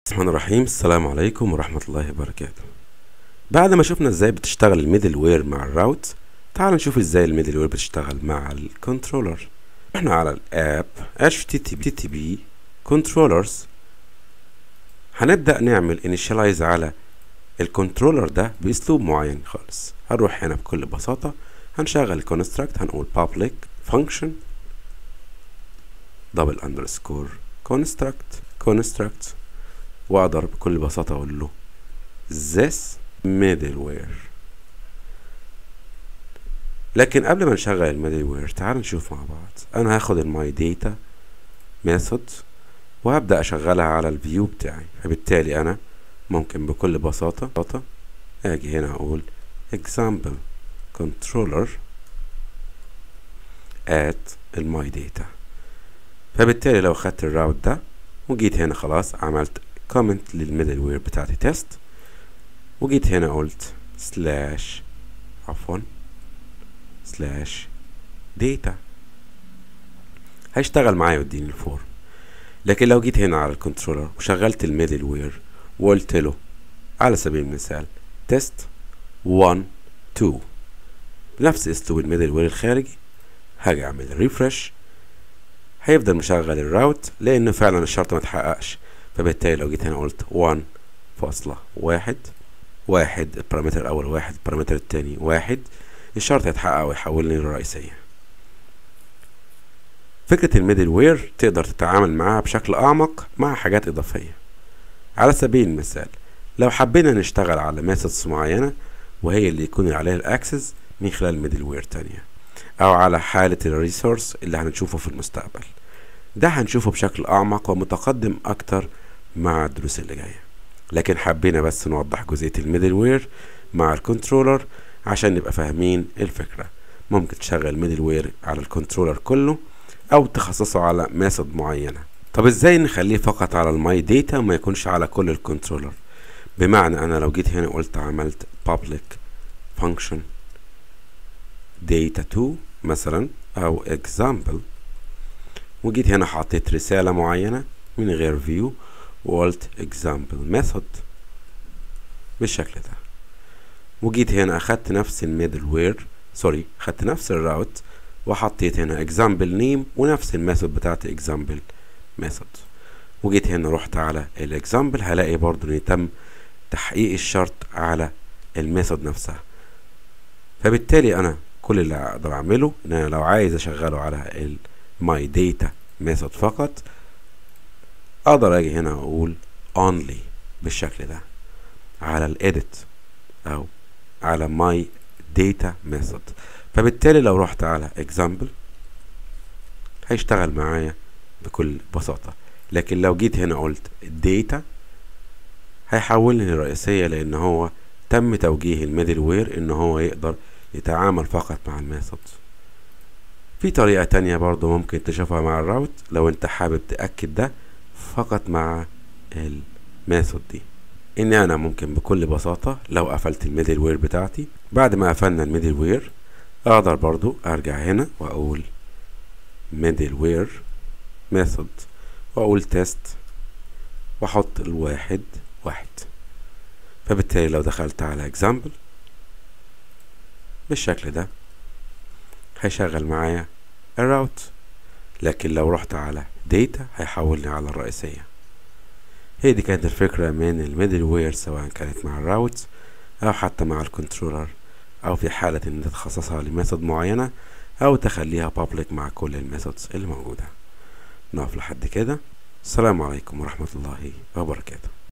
الرحمن الرحيم السلام عليكم ورحمة الله وبركاته بعد ما شفنا ازاي بتشتغل الميدل وير مع الراوت تعال نشوف ازاي الميدل وير بتشتغل مع الكنترولر احنا على الاب http controllers هنبدأ نعمل initialize على الكنترولر ده باسلوب معين خالص هنروح هنا بكل بساطة هنشغل construct هنقول public function double underscore construct construct واقدر بكل بساطة اقول له this middleware لكن قبل ما نشغل الميدل وير تعال نشوف مع بعض انا هاخد الماي داتا ميثود وهبدأ اشغلها على الفيو بتاعي فبالتالي انا ممكن بكل بساطة اجي هنا اقول example controller at الماي داتا فبالتالي لو خدت الراوت ده وجيت هنا خلاص عملت كومنت للميدل وير بتاعتي تيست وجيت هنا قلت سلاش عفوا سلاش داتا هيشتغل معايا ويديني الفورم لكن لو جيت هنا على الكنترولر وشغلت الميدل وير وقلت له على سبيل المثال تيست 1 2 بنفس اسلوب الميدل وير الخارجي هاجي اعمل ريفرش هيفضل مشغل الراوت لانه فعلا الشرط ما اتحققش فبالتالي لو جيت هنا قلت 1 فاصلة واحد واحد البارامتر الاول واحد البارامتر التاني واحد الشرط هيتحقق ويحولني للرئيسية فكرة الميدل وير تقدر تتعامل معاها بشكل أعمق مع حاجات إضافية على سبيل المثال لو حبينا نشتغل على ميثودز معينة وهي اللي يكون عليها الأكسس من خلال ميدل وير تانية أو على حالة الريسورس اللي هنشوفه في المستقبل ده هنشوفه بشكل أعمق ومتقدم أكتر مع الدروس اللي جاية لكن حبينا بس نوضح جزئية الميدل وير مع الكنترولر عشان نبقى فاهمين الفكرة ممكن تشغل ميدل وير على الكنترولر كله أو تخصصه على ميثود معينة طب ازاي نخليه فقط على الماي داتا وما يكونش على كل الكنترولر بمعنى أنا لو جيت هنا قلت عملت public function data 2 مثلا أو example وجيت هنا حطيت رسالة معينة من غير view وقلت example method بالشكل ده وجيت هنا أخدت نفس الميدل وير سوري خدت نفس الراوت وحطيت هنا example name ونفس الميثود بتاعت example method وجيت هنا رحت على الاكزامبل هلاقي برضو ان تم تحقيق الشرط على الميثود نفسها فبالتالي انا كل اللي اقدر اعمله ان انا لو عايز اشغله على my data method فقط اقدر اجي هنا اقول only بالشكل ده على الايديت او على my data method فبالتالي لو رحت على example هيشتغل معايا بكل بساطة لكن لو جيت هنا قلت data هيحولني للرئيسية لان هو تم توجيه الميدل وير ان هو يقدر يتعامل فقط مع الميثود في طريقة تانية برضو ممكن تشوفها مع الراوت لو انت حابب تأكد ده فقط مع الميثود دي ان انا ممكن بكل بساطة لو قفلت الميدل وير بتاعتي بعد ما قفلنا الميدل وير اقدر برضو ارجع هنا واقول middle where method واقول test واحط الواحد واحد فبالتالي لو دخلت على example بالشكل ده هيشغل معايا الراوت لكن لو رحت على data هيحولني على الرئيسية هي دي كانت الفكرة من الميدل وير سواء كانت مع الراوت او حتى مع الكنترولر او في حالة ان تخصصها لميثود معينة او تخليها public مع كل الميثودز اللي موجودة نقف لحد كده السلام عليكم ورحمة الله وبركاته